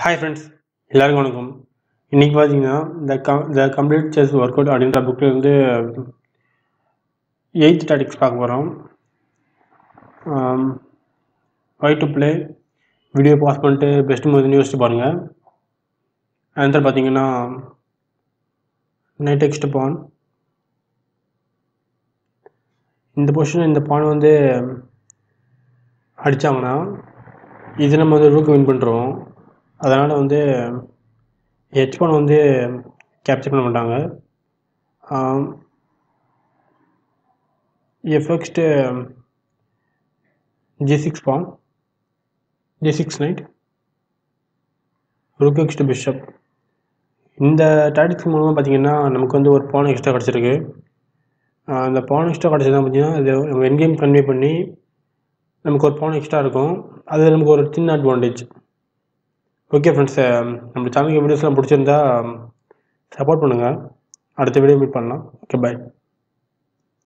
hi friends எல்லாருக்கும் வணக்கம் இன்றைக்கி பார்த்தீங்கன்னா த கம் the complete chess work out அப்படின்ற புக்கில் வந்து எயித் டாட்டிக்ஸ் பார்க்க போகிறோம் white to play video pause பண்ணிட்டு பெஸ்ட் மூவி யோசிச்சு பாருங்கள் ஆன்சர் பார்த்தீங்கன்னா நைட் டெக்ஸ்ட் பான் இந்த பொசிஷன் இந்த பான் வந்து அடித்தாங்கன்னா இது நம்ம வந்து ரூக்கு வின் பண்ணுறோம் அதனால் வந்து ஹெச் பான் வந்து கேப்சர் பண்ண மாட்டாங்க எஃபெக்ஸ்ட்டு G six pawn G six knight rook எக்ஸ்ட் பிஷப் இந்த டாட்டிக்ஸ் மூலமாக பார்த்தீங்கன்னா நமக்கு வந்து ஒரு பான் எக்ஸ்ட்ரா கிடச்சிருக்கு அந்த பான் எக்ஸ்ட்ரா கிடச்சது பார்த்தீங்கன்னா இது நம்ம என்கேம் கன்வே பண்ணி நமக்கு ஒரு பான் எக்ஸ்ட்ரா இருக்கும் அது நமக்கு ஒரு சின்ன அட்வான்டேஜ் ஓகே ஃப்ரெண்ட்ஸ் நம்ம சேனலுக்கு வீடியோஸ்லாம் பிடிச்சிருந்தா சப்போர்ட் பண்ணுங்கள் அடுத்த வீடியோ மீட் பண்ணலாம் ஓகே பாய்